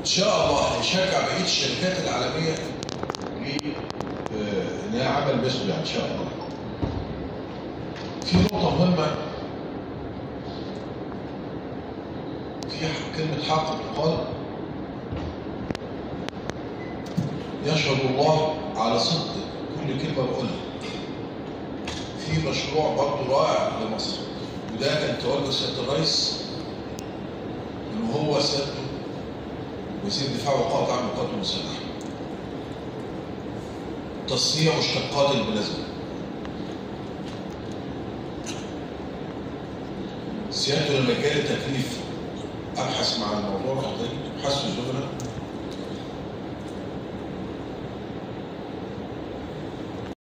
ان شاء الله هيشجع بقيه الشركات العالميه ل آه، ان هي عمل مثله يعني ان شاء الله. في نقطه مهمه في كلمه حق تقال يشهد الله على صدق كل كلمه بقولها. في مشروع برضه رائع لمصر وده كان توجه سياده الرئيس ان هو سيادته وزير الدفاع وقائد عام القوات المسلحه تصنيع مشتقات البلازما سيادته لما جالي تكليف ابحث مع الموضوع ده ابحث زملاء